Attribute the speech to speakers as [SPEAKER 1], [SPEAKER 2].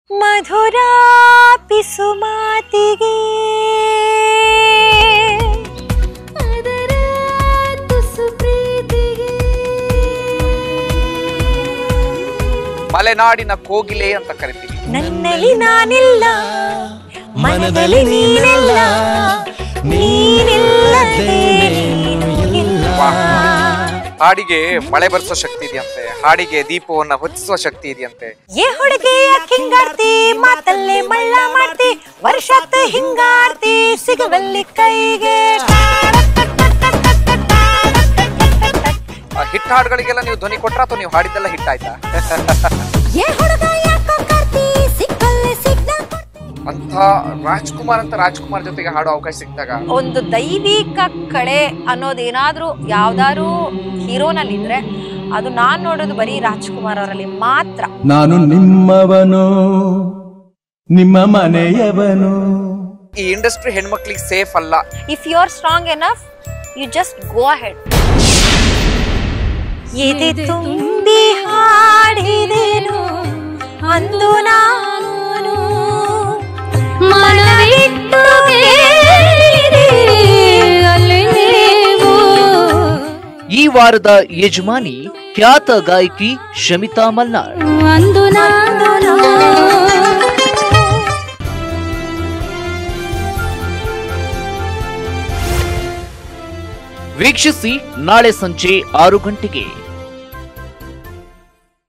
[SPEAKER 1] ಮಧುರ ಪಿಸು ಮಾತಿಗೆ ಅದರ ತುಸು ಪ್ರೀತಿಗೆ
[SPEAKER 2] ಮಲೆನಾಡಿನ ಕೋಗಿಲೆ ಅಂತ ಕರಿತೀವಿ
[SPEAKER 1] ನನ್ನಲ್ಲಿ ನಾನಿಲ್ಲ ಮನದಲ್ಲಿ ನೀನಿಲ್ಲ ನೀನಿಲ್ಲದೆ ನೀನು ಇಲ್ಲ
[SPEAKER 2] ಹಾಡಿಗೆ ಮಳೆ ಬರ್ಸೋ ಶಕ್ತಿ ಇದೆಯಂತೆ ಹಾಡಿಗೆ ದೀಪವನ್ನ ಹೊತ್ತಿಸುವ ಶಕ್ತಿ ಇದೆಯಂತೆ
[SPEAKER 1] ಏ ಹುಡುಗಿಯ ಹಿಂಗಾಡ್ತಿ ಮಾತಲ್ಲೇ ಮಳ್ಳ ಮಾಡ್ತಿ ವರ್ಷತ್ ಹಿಂಗಾಡ್ತಿ ಸಿಗವಲ್ಲಿ ಕೈಗೆ
[SPEAKER 2] ಆ ಹಿಟ್ ಹಾಡುಗಳಿಗೆಲ್ಲ ನೀವು ಧ್ವನಿ ಕೊಟ್ರ ಅಥವಾ ನೀವು ಹಾಡಿದ್ದೆಲ್ಲ ಹಿಟ್ ಆಯ್ತಾ
[SPEAKER 1] ಏ ಹುಡುಗ ಯಾಕೋ ಕಾರ್ತಿ ಸಿಕ್ಕಲ್ಲಿ ಸಿಗ್ದ
[SPEAKER 2] ಅಂತ ರಾಜ್ಕುಮಾರ್ ಅಂತ ರಾಜ್ಕುಮಾರ್ ಜೊತೆಗೆ ಹಾಡೋ ಅವಕಾಶ ಸಿಕ್ಕಿದಾಗ
[SPEAKER 1] ಒಂದು ದೈವಿಕ ಕಳೆ ಅನ್ನೋದೇನಾದ್ರೂ ಯಾವ್ದಾದ್ರು ಹೀರೋನಲ್ಲಿ ಇದ್ರೆ ಅದು ನಾನ್ ನೋಡೋದು ಬರೀ ರಾಜ್ಕುಮಾರ್ ಅವರಲ್ಲಿ ಮಾತ್ರ
[SPEAKER 3] ನಾನು ನಿಮ್ಮವನು ನಿಮ್ಮ ಮನೆಯವನು
[SPEAKER 2] ಈ ಇಂಡಸ್ಟ್ರಿ ಹೆಣ್ಮಕ್ಳಿಗೆ ಸೇಫ್ ಅಲ್ಲ
[SPEAKER 1] if you are strong enough you just go ahead ಎದೆ ತುಂಬಿ ಹಾಡಿದೆನು ಅಂದು ನಾನು ಮನವಿಟ್ಟು ಕೇಳಿದೆ ಅಲ್ಲಿ ನೀವು
[SPEAKER 4] ಈ ವಾರದ ಯಜಮಾನಿ ಖ್ಯಾತ ಗಾಯಕಿ ಶಮಿತಾ ಮಲ್ನಾಡ್
[SPEAKER 1] ಅಂದು ನಾನು
[SPEAKER 4] ವೀಕ್ಷಿಸಿ ನಾಳೆ ಸಂಜೆ ಆರು ಗಂಟೆಗೆ